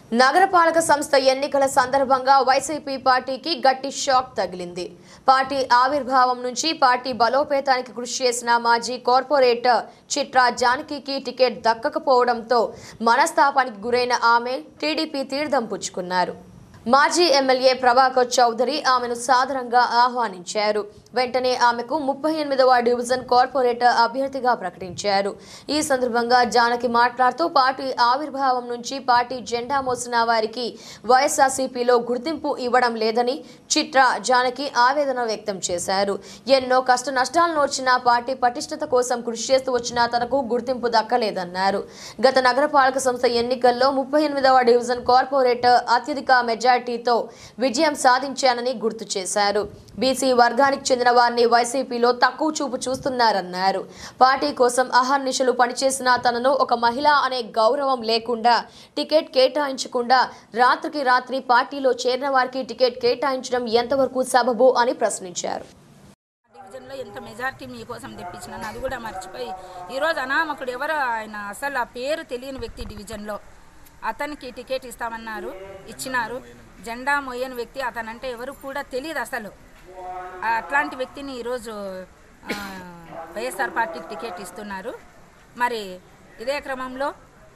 నగరపాలక సంస్థ ఎన్నికల సందర్భంగా వైసీపీ పార్టీకి గట్టి షాక్ తగిలింది పార్టీ ఆవిర్భావం నుంచి పార్టీ బలోపేతానికి కృషి చేసిన మాజీ కార్పొరేటర్ చిట్రా జానకికి టికెట్ దక్కకపోవడంతో మనస్తాపానికి గురైన ఆమె టీడీపీ తీర్థం పుచ్చుకున్నారు మాజీ ఎమ్మెల్యే ప్రభాకర్ చౌదరి ఆమెను సాదరంగా ఆహ్వానించారు వెంటనే ఆమెకు ముప్పై ఎనిమిదవ డివిజన్ కార్పొరేటర్ అభ్యర్థిగా ప్రకటించారు ఈ సందర్భంగా జానకి మాట్లాడుతూ పార్టీ ఆవిర్భావం నుంచి పార్టీ జెండా మోసిన వారికి వైఎస్ఆర్సీపీలో గుర్తింపు ఇవ్వడం లేదని చిత్ర జానకి ఆవేదన వ్యక్తం చేశారు ఎన్నో కష్ట నష్టాలను వచ్చిన పార్టీ పటిష్టత కోసం కృషి చేస్తూ వచ్చినా తనకు గుర్తింపు దక్కలేదన్నారు గత నగరపాలక సంస్థ ఎన్నికల్లో ముప్పై ఎనిమిదవ డివిజన్ కార్పొరేటర్ అత్యధిక మెజార్టీతో విజయం సాధించానని గుర్తు చేశారు బీసీ వర్గానికి చెందిన వారిని వైసీపీలో తక్కువ చూపు చూస్తున్నారన్నారు పార్టీ కోసం అహర్నిశలు పనిచేసిన తనను ఒక మహిళ అనే గౌరవం లేకుండా టికెట్ కేటాయించకుండా రాత్రికి రాత్రి పార్టీలో చేరిన వారికి టికెట్ కేటాయించడం ఎంతవరకు సబబు అని ప్రశ్నించారు డివిజన్లో ఎంత మెజారిటీ మీకోసం తెప్పించినాను అది కూడా మర్చిపోయి ఈరోజు అనామకుడు ఎవరో ఆయన అసలు ఆ పేరు తెలియని వ్యక్తి డివిజన్లో అతనికి టికెట్ ఇస్తామన్నారు ఇచ్చినారు జెండా మొయ్యని వ్యక్తి అతనంటే ఎవరు కూడా తెలియదు అసలు ఆ అట్లాంటి వ్యక్తిని ఈరోజు ఆ, వైఎస్ఆర్ పార్టీకి టికెట్ ఇస్తున్నారు మరి ఇదే క్రమంలో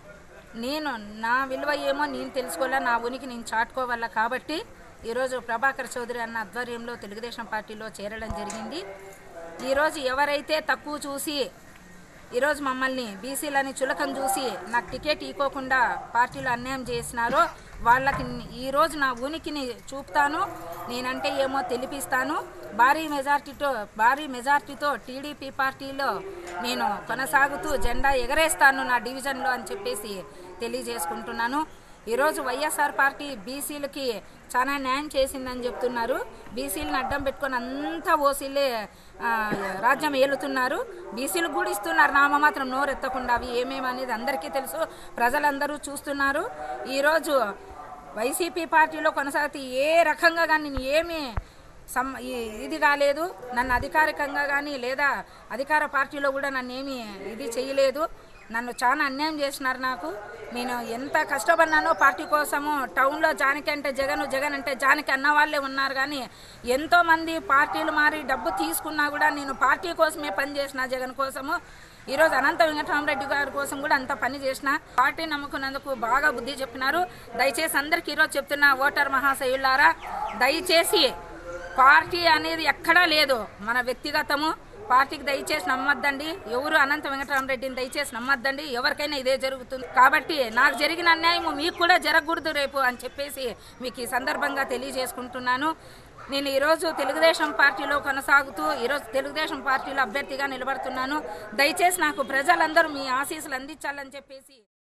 నేను నా విలువ ఏమో నేను తెలుసుకోవాలా నా ఉనికి నేను చాటుకోవాలా కాబట్టి ఈరోజు ప్రభాకర్ చౌదరి అన్న ఆధ్వర్యంలో తెలుగుదేశం పార్టీలో చేరడం జరిగింది ఈరోజు ఎవరైతే తక్కువ చూసి ఈరోజు మమ్మల్ని బీసీలని చులకం చూసి నాకు టికెట్ ఇవ్వకుండా పార్టీలో అన్యాయం చేసినారో వాళ్ళకి ఈరోజు నా ఉనికిని చూపుతాను నేనంటే ఏమో తెలిపిస్తాను భారీ మెజార్టీతో భారీ మెజార్టీతో టీడీపీ పార్టీలో నేను కొనసాగుతూ జెండా ఎగరేస్తాను నా డివిజన్లో అని చెప్పేసి తెలియజేసుకుంటున్నాను ఈరోజు వైఎస్ఆర్ పార్టీ బీసీలకి చాలా న్యాయం చేసిందని చెప్తున్నారు బీసీలను అడ్డం పెట్టుకొని అంతా ఓసీలే ఆ, రాజ్యం ఏలుతున్నారు బీసీలకు కూడా ఇస్తున్నారు నామ మాత్రం నోరెత్తకుండా అవి ఏమేమి అనేది అందరికీ తెలుసు ప్రజలందరూ చూస్తున్నారు ఈరోజు వైసీపీ పార్టీలో కొనసాగితే ఏ రకంగా కానీ నేను ఏమీ సమ్ ఈ- ఇది కాలేదు నన్ను అధికారికంగా కానీ లేదా అధికార పార్టీలో కూడా నన్ను ఏమీ ఇది చేయలేదు నన్ను చాలా అన్యాయం చేసినారు నాకు నేను ఎంత కష్టపడినానో పార్టీ కోసము టౌన్లో జానకి అంటే జగన్ జగన్ అంటే జానకి అన్న వాళ్ళే ఉన్నారు కానీ ఎంతోమంది పార్టీలు మారి డబ్బు తీసుకున్నా కూడా నేను పార్టీ కోసమే పనిచేసిన జగన్ కోసము ఈరోజు అనంత వెంకటరామరెడ్డి గారి కోసం కూడా అంత పని చేసిన పార్టీ నమ్ముకున్నందుకు బాగా బుద్ధి చెప్పినారు దయచేసి అందరికీ ఈరోజు చెప్తున్నా ఓటర్ మహాశయులారా దయచేసి పార్టీ అనేది ఎక్కడా లేదు మన వ్యక్తిగతము పార్టీకి దయచేసి నమ్మద్దండి ఎవరు అనంత వెంకటరామరెడ్డిని దయచేసి నమ్మద్దండి ఎవరికైనా ఇదే జరుగుతుంది కాబట్టి నాకు జరిగిన అన్యాయం మీకు కూడా జరగకూడదు రేపు అని చెప్పేసి మీకు ఈ సందర్భంగా తెలియజేసుకుంటున్నాను నేను ఈరోజు తెలుగుదేశం పార్టీలో కొనసాగుతూ ఈరోజు తెలుగుదేశం పార్టీలో అభ్యర్థిగా నిలబడుతున్నాను దయచేసి నాకు ప్రజలందరూ మీ ఆశీస్సులు అందించాలని చెప్పేసి